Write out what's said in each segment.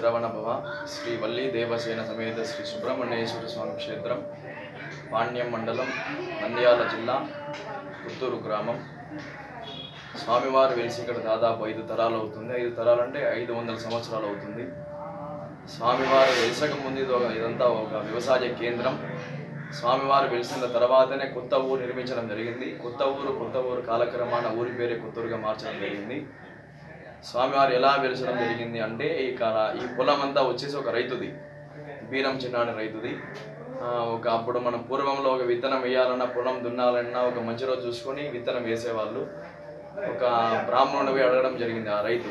శరవణ భవ శ్రీ వల్లి దేవసేన సమేత శ్రీ సుబ్రహ్మణ్యేశ్వర స్వామి క్షేత్రం పాణ్యం మండలం నంద్యాల జిల్లా పుత్తూరు గ్రామం స్వామివారు వెలిసి ఇక్కడ దాదాపు ఐదు తరాలు అవుతుంది ఐదు తరాలు అంటే ఐదు వందల సంవత్సరాలు అవుతుంది స్వామివారు వెలిసక ముందు ఇది ఒక- ఇదంతా ఒక వ్యవసాయ కేంద్రం స్వామివారు వెలిసిన తర్వాతనే కొత్త ఊరు నిర్మించడం జరిగింది కొత్త ఊరు కొత్త ఊరు కాలక్రమాన ఊరి పేరే కొత్తూరుగా మార్చడం జరిగింది స్వామివారు ఎలా వెలిసడం జరిగింది అంటే ఈ కాల ఈ పొలం అంతా వచ్చేసి ఒక రైతుది బీరం చిన్నాని రైతుది ఆ, ఒక అప్పుడు మనం పూర్వంలో ఒక విత్తనం వేయాలన్నా పొలం దున్నాలన్నా ఒక మంచి రోజు చూసుకొని విత్తనం వేసేవాళ్ళు ఒక బ్రాహ్మణుడివి అడగడం జరిగింది ఆ రైతు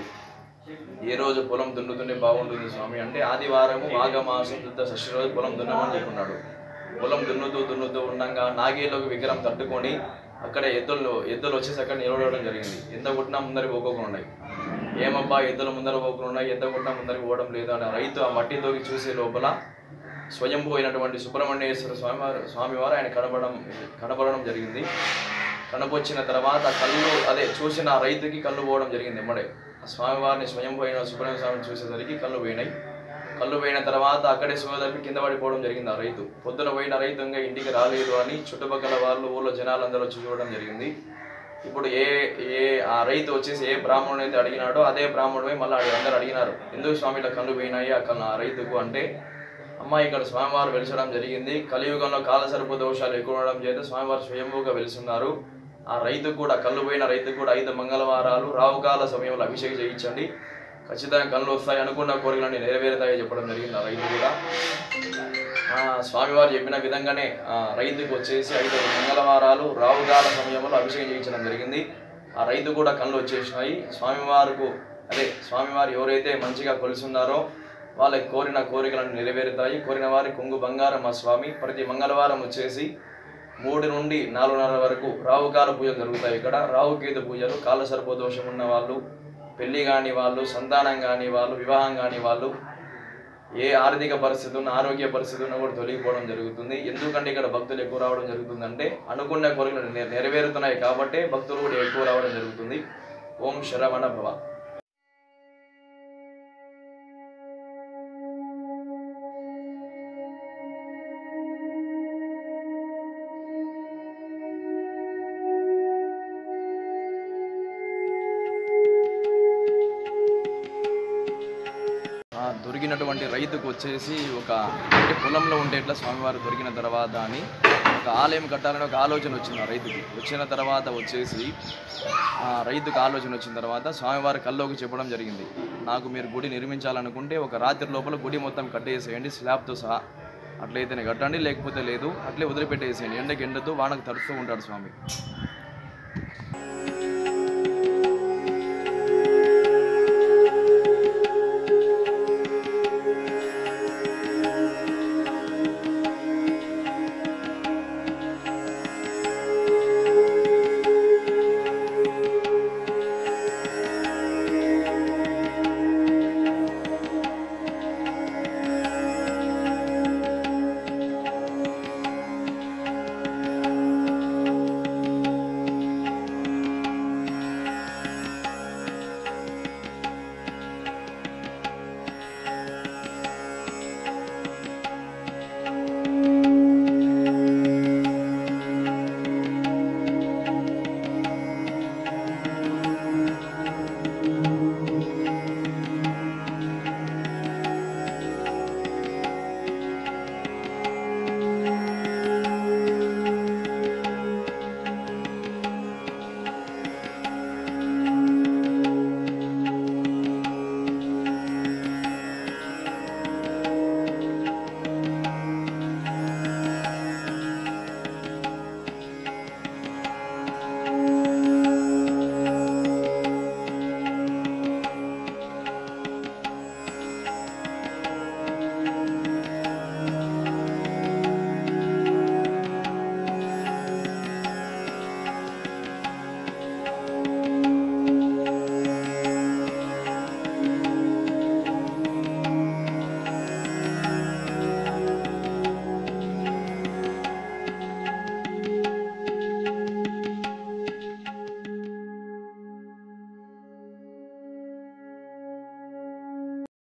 ఏ రోజు పొలం దున్నుతుంటే బాగుంటుంది స్వామి అంటే ఆదివారము మాఘమాసం శుద్ధ షష్ఠి రోజు పొలం దున్నమని చెప్పున్నాడు పొలం దున్నుతూ దున్నుతూ ఉండగా నాగేళ్ళకు విగ్రహం తట్టుకొని అక్కడ ఎద్దులు ఎద్దులు వచ్చేసి అక్కడ నిలబడడం జరిగింది ఎంత కొట్టినా ముందరికి పోకోకుండా ఉన్నాయి ఏమబ్బా ఎద్దుల ముందర పోకుండా ఉన్నాయి ఎంత కొట్టినా ముందరికి పోవడం లేదు అని ఆ రైతు ఆ మట్టి తోగి చూసే లోపల స్వయంభూ అయినటువంటి సుబ్రహ్మణ్యేశ్వర స్వామివారు స్వామివారు ఆయన కనబడడం కనబడడం జరిగింది కనపొచ్చిన తర్వాత కళ్ళు అదే చూసిన ఆ రైతుకి కళ్ళు పోవడం జరిగింది ఎమ్మడే ఆ స్వామివారిని స్వయంభూ అయిన సుబ్రహ్మణ్య స్వామిని చూసేసరికి కళ్ళు పోయినాయి కళ్ళు పోయిన తర్వాత అక్కడే సోదరికి కింద పడిపోవడం జరిగింది ఆ రైతు పొద్దున పోయిన రైతు ఇంకా ఇంటికి రాలేదు అని చుట్టుపక్కల వాళ్ళు ఊళ్ళో జనాలందరూ వచ్చి చూడడం జరిగింది ఇప్పుడు ఏ ఏ ఆ రైతు వచ్చేసి ఏ బ్రాహ్మణుడు అయితే అడిగినాడో అదే బ్రాహ్మణుడే మళ్ళీ అందరూ అడిగినారు ఎందుకు స్వామి ఇలా కళ్ళు పోయినాయి ఆ కళ్ళు ఆ రైతుకు అంటే అమ్మ ఇక్కడ స్వామివారు వెలిసడం జరిగింది కలియుగంలో కాలసర్ప దోషాలు ఎక్కువ ఉండడం చేత స్వామివారు స్వయంభూగా వెలిసున్నారు ఆ రైతు కూడా కళ్ళు పోయిన రైతు కూడా ఐదు మంగళవారాలు రావుకాల సమయంలో అభిషేకం చేయించండి ఖచ్చితంగా కళ్ళు వస్తాయి అనుకున్న కోరికలన్నీ నెరవేరుతాయి చెప్పడం జరిగింది ఆ రైతు కూడా ఆ, స్వామివారు చెప్పిన విధంగానే ఆ, రైతుకు వచ్చేసి ఐదు మంగళవారాలు రావుగాల సమయంలో అభిషేకం చేయించడం జరిగింది ఆ రైతు కూడా కళ్ళు వచ్చేసినాయి స్వామివారికి అదే స్వామివారు ఎవరైతే మంచిగా కొలుసున్నారో వాళ్ళకి కోరిన కోరికలను నెరవేరుతాయి కోరిన వారి కొంగు బంగారం ఆ స్వామి ప్రతి మంగళవారం వచ్చేసి మూడు నుండి నాలుగున్నర వరకు రావుకాల పూజలు జరుగుతాయి ఇక్కడ రావుకేతు పూజలు కాల సర్పదోషం ఉన్న వాళ్ళు పెళ్లి కాని వాళ్ళు సంతానం కాని వాళ్ళు వివాహం కాని వాళ్ళు ఏ ఆర్థిక పరిస్థితి ఉన్న ఆరోగ్య పరిస్థితి ఉన్నా కూడా తొలగిపోవడం జరుగుతుంది ఎందుకంటే ఇక్కడ భక్తులు ఎక్కువ రావడం జరుగుతుందంటే అనుకున్న కోరికలు నె- నెరవేరుతున్నాయి కాబట్టి భక్తులు కూడా ఎక్కువ రావడం జరుగుతుంది ఓం శరవణ భవ ఆ దొరికినటువంటి రైతుకు వచ్చేసి ఒక అంటే పొలంలో ఉంటే ఎట్లా స్వామివారు దొరికిన తర్వాత అని ఒక ఆలయం కట్టాలని ఒక ఆలోచన వచ్చింది ఆ రైతుకి వచ్చిన తర్వాత వచ్చేసి ఆ రైతుకు ఆలోచన వచ్చిన తర్వాత స్వామివారి కల్లోకి చెప్పడం జరిగింది నాకు మీరు గుడి నిర్మించాలనుకుంటే ఒక రాత్రి లోపల గుడి మొత్తం కట్టేసేయండి స్లాబ్తో సహా అట్లయితేనే కట్టండి లేకపోతే లేదు అట్లే వదిలిపెట్టేసేయండి ఎండకి ఎండతో వానకు తడుస్తూ ఉంటాడు స్వామి